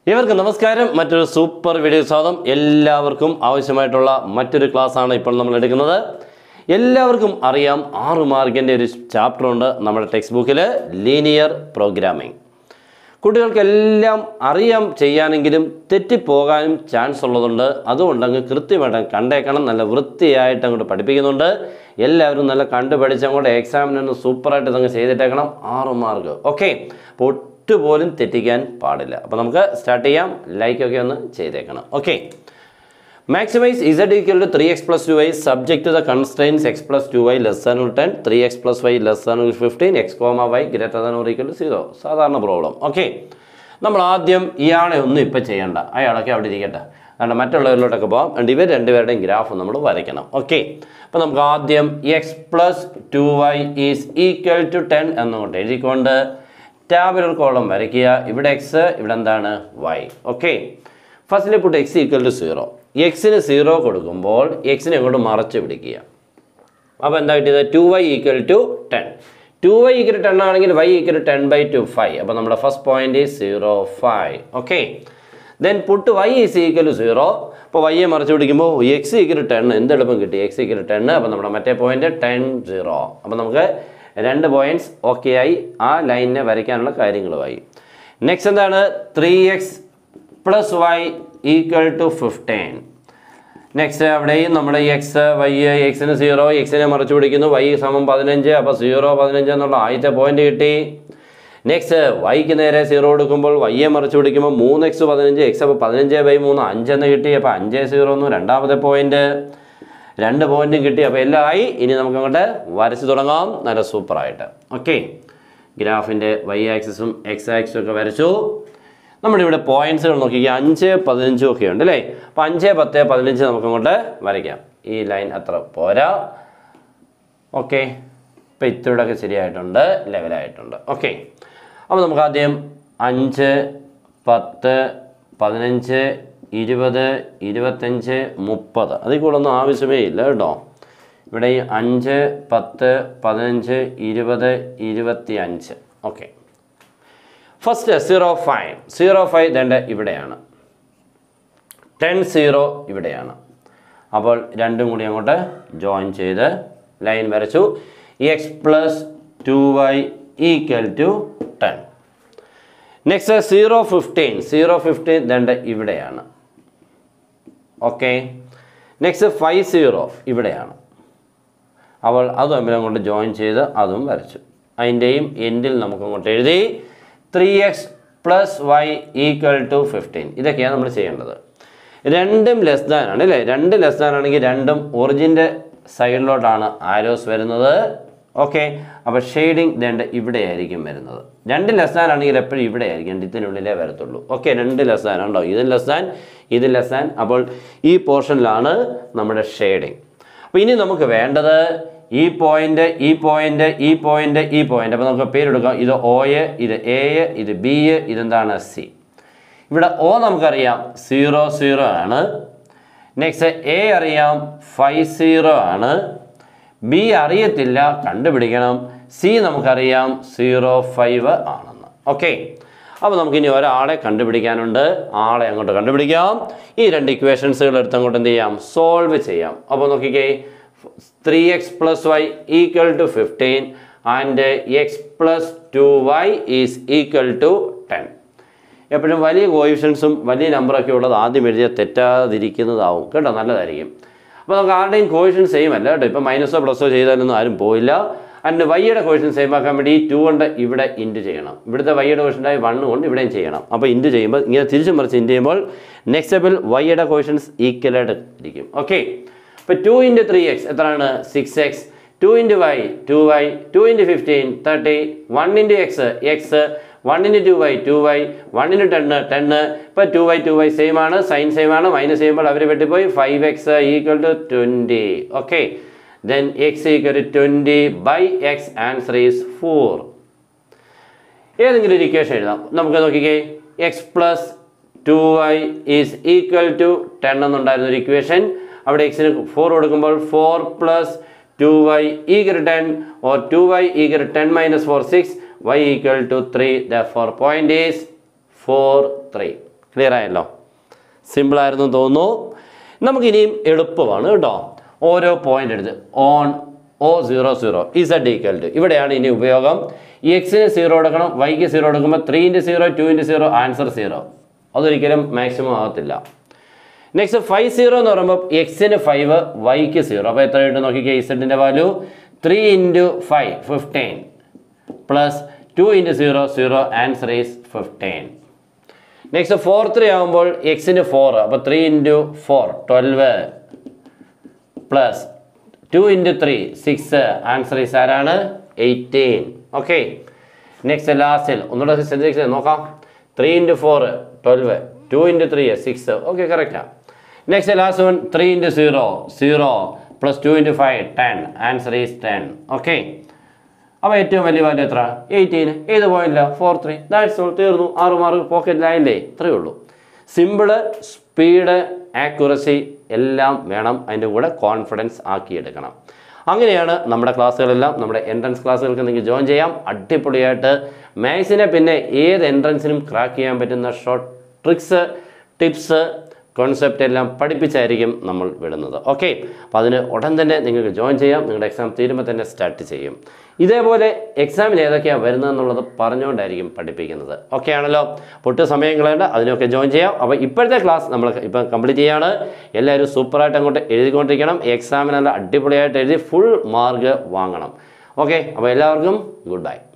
ഇവർക്ക് നമസ്കാരം മറ്റൊരു സൂപ്പർ വീഡിയോ സ്വാഗതം എല്ലാവർക്കും ആവശ്യമായിട്ടുള്ള മറ്റൊരു class ആണ് ഇപ്പോൾ നമ്മൾ എടുക്കുന്നത് എല്ലാവർക്കും അറിയാം ആറ് മാർക്കിൻ്റെ ഒരു ചാപ്റ്റർ ഉണ്ട് നമ്മുടെ ടെക്സ്റ്റ് ബുക്കിൽ ലീനിയർ പ്രോഗ്രാമിംഗ് കുട്ടികൾക്കെല്ലാം അറിയാം ചെയ്യാനെങ്കിലും തെറ്റിപ്പോകാനും ചാൻസ് ഉള്ളതുകൊണ്ട് അതുകൊണ്ട് അങ്ങ് കൃത്യമായിട്ട് കണ്ടേക്കണം നല്ല വൃത്തിയായിട്ട് അങ്ങോട്ട് പഠിപ്പിക്കുന്നുണ്ട് എല്ലാവരും നല്ല കണ്ടു പഠിച്ച് അങ്ങോട്ട് എക്സാമിനൊന്ന് സൂപ്പറായിട്ട് ഇതങ്ങ് ചെയ്തിട്ടേക്കണം ആറ് മാർക്ക് ഓക്കെ അപ്പോൾ ഒട്ടുപോലും തെറ്റിക്കാൻ പാടില്ല അപ്പോൾ നമുക്ക് സ്റ്റാർട്ട് ചെയ്യാം ലൈക്കൊക്കെ ഒന്ന് ചെയ്തേക്കണം okay maximise Z equal to three X plus two Y subject to the constraints X plus two Y less than ten three X plus Y less than fifteen X comma Y greater than or equal to zero സാധാരണ problem okay നമ്മൾ ആദ്യം ഇയാളെ ഒന്നും ഇപ്പം ചെയ്യണ്ട അയാളൊക്കെ അവിടെ ഇരിക്കട്ടെ കാരണം മറ്റുള്ളവരിലോട്ടൊക്കെ പോകാം and ഇവർ രണ്ടുപേരുടെയും ഗ്രാഫ് നമ്മൾ വരയ്ക്കണം ഓക്കെ അപ്പോൾ നമുക്ക് ആദ്യം X plus two Y is equal to ten എന്നുകൊണ്ട് എഴുതിക്കൊണ്ട് ടാബുലർ കോളം വരയ്ക്കുക ഇവിടെ എക്സ് ഇവിടെ എന്താണ് വൈ ഓക്കെ ഫസ്റ്റിലെ put X equal to zero എക്സിന് സീറോ കൊടുക്കുമ്പോൾ എക്സിനെ അങ്ങോട്ട് മറച്ച് പിടിക്കുക അപ്പോൾ എന്താ കിട്ടിയത് two Y equal to ten two Y equal ten ആണെങ്കിൽ Y equal ten by two five അപ്പോൾ നമ്മുടെ first point zero five okay then put Y is equal to zero അപ്പോൾ വൈയെ മറിച്ച് പിടിക്കുമ്പോൾ എക്സ് ഈക്വൽ ടെൻ എന്ത് എളുപ്പം കിട്ടി എക്സ് ഈക്വൽ ടെൻ അപ്പോൾ നമ്മുടെ മറ്റേ പോയിന്റ് ടെൻ സീറോ അപ്പോൾ നമുക്ക് രണ്ട് പോയിന്റ്സ് ഓക്കെ ആയി ആ ലൈനിനെ വരയ്ക്കാനുള്ള കാര്യങ്ങളുമായി നെക്സ്റ്റ് എന്താണ് three X plus Y equal to fifteen next അവിടെയും നമ്മുടെ എക്സ് വൈ എക്സിന് സീറോ എക്സിനെ മറിച്ച് പിടിക്കുന്നു വൈ സമം പതിനഞ്ച് അപ്പോൾ സീറോ പതിനഞ്ച് എന്നുള്ള ആദ്യത്തെ പോയിന്റ് കിട്ടി നെക്സ്റ്റ് വൈക്ക് നേരെ സീറോ കൊടുക്കുമ്പോൾ വൈയെ മറിച്ച് പിടിക്കുമ്പോൾ മൂന്ന് എക്സ് പതിനഞ്ച് എക്സ് അപ്പോൾ പതിനഞ്ച് ബൈ മൂന്ന് അഞ്ചെന്ന് കിട്ടി അപ്പോൾ അഞ്ച് സീറോ എന്ന് രണ്ടാമത്തെ പോയിന്റ് രണ്ട് പോയിന്റും കിട്ടി അപ്പോൾ എല്ലാം ആയി ഇനി നമുക്ക് അങ്ങോട്ട് വരച്ച് തുടങ്ങാം നല്ല സൂപ്പറായിട്ട് ഓക്കെ ഗ്രാഫിൻ്റെ വൈ ആക്സിസും എക്സ് ആക്സിസും ഒക്കെ വരച്ചു നമ്മുടെ ഇവിടെ പോയിന്റ്സുകൾ നോക്കിക്കുക അഞ്ച് പതിനഞ്ചും ഒക്കെ ഉണ്ട് അല്ലേ അപ്പോൾ അഞ്ച് പത്ത് പതിനഞ്ച് നമുക്ക് അങ്ങോട്ട് വരയ്ക്കാം ഈ ലൈൻ അത്ര പോരാ ഓക്കെ ഇപ്പോൾ ഇത്തിരിയോടൊക്കെ ശരിയായിട്ടുണ്ട് ലെവലായിട്ടുണ്ട് ഓക്കെ അപ്പോൾ നമുക്ക് ആദ്യം അഞ്ച് പത്ത് പതിനഞ്ച് ഇരുപത് ഇരുപത്തഞ്ച് മുപ്പത് അതിൽ കൂടെ ഒന്നും ആവശ്യമേ ഇല്ല കേട്ടോ ഇവിടെ ഈ അഞ്ച് പത്ത് പതിനഞ്ച് ഇരുപത് ഇരുപത്തി അഞ്ച് okay first zero five zero five ദണ്ട് ഇവിടെയാണ് ടെൻ സീറോ ഇവിടെയാണ് അപ്പോൾ രണ്ടും കൂടി അങ്ങോട്ട് ജോയിൻ ചെയ്ത് ലൈൻ വരച്ചു X plus two Y equal to ten next zero fifteen zero fifteen ദണ്ട് ഇവിടെയാണ് ഓക്കെ നെക്സ്റ്റ് ഫൈവ് സീറോ ഇവിടെയാണ് അപ്പോൾ അത് തമ്മിൽ അങ്ങോട്ട് ജോയിൻ ചെയ്ത് അതും വരച്ചു അതിൻ്റെയും എൻഡിൽ നമുക്ക് അങ്ങോട്ട് എഴുതി three X plus Y equal to fifteen ഇതൊക്കെയാണ് നമ്മൾ ചെയ്യേണ്ടത് രണ്ടും ലെസ് ദാൻ ആണ് അല്ലേ രണ്ട് ലെസ് ദാൻ ആണെങ്കിൽ രണ്ടും ഒറിജിൻ്റെ സൈഡിലോട്ടാണ് ആരോസ് വരുന്നത് ഓക്കെ അപ്പോൾ ഷെയ്ഡിങ് രണ്ട് ഇവിടെ ആയിരിക്കും വരുന്നത് രണ്ട് ലെസ് ദാൻ ആണെങ്കിൽ എപ്പോഴും ഇവിടെ ആയിരിക്കും ഇതിനുള്ളിലേ വരത്തുള്ളൂ ഓക്കെ രണ്ട് ലെസ് ദാൻ ഉണ്ടോ ഇത് ലെസ് ദാൻ ഇത് ലെസ് ദാൻ അപ്പോൾ ഈ പോർഷനിലാണ് നമ്മുടെ ഷെയ്ഡിങ് അപ്പോൾ ഇനി നമുക്ക് വേണ്ടത് ഈ പോയിന്റ് ഈ പോയിന്റ് ഈ പോയിന്റ് ഈ പോയിന്റ് അപ്പോൾ നമുക്ക് പേരെടുക്കാം ഇത് ഒ ഇത് എ ഇത് ബി ഇതെന്താണ് സി ഇവിടെ ഒ നമുക്കറിയാം സീറോ സീറോ ആണ് നെക്സ്റ്റ് എ അറിയാം ഫൈവ് സീറോ ആണ് ബി അറിയത്തില്ല കണ്ടുപിടിക്കണം സി നമുക്കറിയാം സീറോ ഫൈവ് ആണെന്ന് ഓക്കെ അപ്പോൾ നമുക്കിനി ഒരാളെ കണ്ടുപിടിക്കാനുണ്ട് ആളെ അങ്ങോട്ട് കണ്ടുപിടിക്കാം ഈ രണ്ട് ഇക്വേഷൻസുകൾ എടുത്ത് അങ്ങോട്ട് എന്ത് ചെയ്യാം സോൾവ് ചെയ്യാം അപ്പോൾ നോക്കിക്കേ three X plus Y equal to fifteen and X plus two Y is equal to ten എപ്പോഴും വലിയ കോയിഷൻസും വലിയ നമ്പറൊക്കെ ഉള്ളത് ആദ്യം എഴുതിയാൽ തെറ്റാതിരിക്കുന്നതാവും കേട്ടോ നല്ലതായിരിക്കും അപ്പോൾ നമുക്ക് ആരുടെയും കോയിഷൻ സെയിം അല്ല കേട്ടോ ഇപ്പോൾ മൈനസോ പ്ലസോ ചെയ്താലൊന്നും ആരും പോയില്ല ആൻഡ് വൈയുടെ കോയിഷൻ സെയിം ആക്കാൻ വേണ്ടി ഈ ടു കൊണ്ട് ഇവിടെ ഇൻറ്റു ചെയ്യണം ഇവിടുത്തെ വൈയുടെ കോയിഷനായി വൺ കൊണ്ട് ഇവിടെയും ചെയ്യണം അപ്പോൾ ഇൻറ്റു ചെയ്യുമ്പോൾ ഇങ്ങനെ തിരിച്ചു മറിച്ച് ഇൻറ്റു ചെയ്യുമ്പോൾ നെക്സ്റ്റ് സ്റ്റെപ്പിൽ വൈയുടെ കോയിഷൻസ് ഈക്വലായിട്ട് ഇരിക്കും ഓക്കെ അപ്പോൾ ടു ഇൻറ്റു ത്രീ എക്സ് എത്രയാണ് six X two into Y two Y two into fifteen thirty one into X X one into two Y two Y one into ten ten ഇപ്പോൾ two Y two Y same ആണ് sign same ആണ് minus ചെയ്യുമ്പോൾ അവർ വെട്ടിപ്പോയി five X equal to twenty okay then X equal to twenty by X answer is four ഏതെങ്കിലും ഒരു equation എഴുതാം നമുക്ക് നോക്കിക്കേ X plus two Y is equal to ten എന്നുണ്ടായിരുന്ന ഒരു ഇക്വേഷൻ അവിടെ എക്സിന് ഫോർ കൊടുക്കുമ്പോൾ four plus two Y equal ten or two Y equal ten minus four six Y equal to three the four point is four three clear ആയല്ലോ സിമ്പിളായിരുന്നു തോന്നുന്നു നമുക്കിനിയും എളുപ്പമാണ് കേട്ടോ ഓരോ പോയിന്റ് എടുത്ത് on O zero zero Z equal to ഇവിടെയാണ് ഇനി ഉപയോഗം ഈ എക്സിന് സീറോ എടുക്കണം വൈക്ക് സീറോ എടുക്കുമ്പോൾ three into zero two into zero answer zero അതൊരിക്കലും മാക്സിമം ആകത്തില്ല നെക്സ്റ്റ് ഫൈവ് സീറോ എന്ന് പറയുമ്പോൾ എക്സിന് ഫൈവ് വൈക്ക് സീറോ അപ്പോൾ എത്ര കിട്ടും നോക്കിക്കേ ഇസഡിൻ്റെ value three into five fifteen plus two into zero zero answer is fifteen next four three ആകുമ്പോൾ എക്സിന് ഫോർ അപ്പോൾ three into four twelve plus two into three six answer is ആരാണ് എയ്റ്റീൻ ഓക്കെ നെക്സ്റ്റ് ലാസ്റ്റിൽ ഒന്നുകൂടെ ശ്രദ്ധിച്ച് നോക്കാം three into four twelve two into three six okay കറക്റ്റാണ് next last one three into zero zero plus two into five ten answer is ten okay അപ്പോൾ ഏറ്റവും വലിയ value എത്ര എയ്റ്റീൻ ഏത് പോയില്ല ഫോർ ത്രീ ദാറ്റ്സ് ഓൾ തീർന്നു ആറ് mark പോക്കറ്റിലായില്ലേ ഇത്രയേ ഉള്ളൂ സിമ്പിള് സ്പീഡ് ആക്യുറസി എല്ലാം വേണം അതിൻ്റെ കൂടെ കോൺഫിഡൻസ് ആക്കിയെടുക്കണം അങ്ങനെയാണ് നമ്മുടെ ക്ലാസ്സുകളെല്ലാം നമ്മുടെ എൻട്രൻസ് ക്ലാസ്സുകൾക്ക് നിങ്ങൾക്ക് ജോയിൻ ചെയ്യാം അടിപൊളിയായിട്ട് മാത്സിനെ പിന്നെ ഏത് എൻട്രൻസിനും ക്രാക്ക് ചെയ്യാൻ പറ്റുന്ന ഷോർട്ട് ട്രിക്സ് ടിപ്സ് കോൺസെപ്റ്റ് എല്ലാം പഠിപ്പിച്ചായിരിക്കും നമ്മൾ വിടുന്നത് ഓക്കെ അപ്പോൾ അതിന് ഉടൻ തന്നെ നിങ്ങൾക്ക് ജോയിൻ ചെയ്യാം നിങ്ങളുടെ എക്സാം തീരുമ്പോൾ തന്നെ സ്റ്റാർട്ട് ചെയ്യും ഇതേപോലെ എക്സാമിന് ഏതൊക്കെയാണ് വരുന്നതെന്നുള്ളത് പറഞ്ഞുകൊണ്ടായിരിക്കും പഠിപ്പിക്കുന്നത് ഓക്കെ ആണല്ലോ പൊട്ടു സമയം കളയേണ്ട അതിനൊക്കെ ജോയിൻ ചെയ്യാം അപ്പോൾ ഇപ്പോഴത്തെ ക്ലാസ് നമ്മൾ ഇപ്പം കംപ്ലീറ്റ് ചെയ്യാണ് എല്ലാവരും സൂപ്പറായിട്ട് അങ്ങോട്ട് എഴുതിക്കൊണ്ടിരിക്കണം എക്സാമിനെല്ലാം അടിപൊളിയായിട്ട് എഴുതി ഫുൾ മാർക്ക് വാങ്ങണം ഓക്കെ അപ്പോൾ എല്ലാവർക്കും ഗുഡ് ബൈ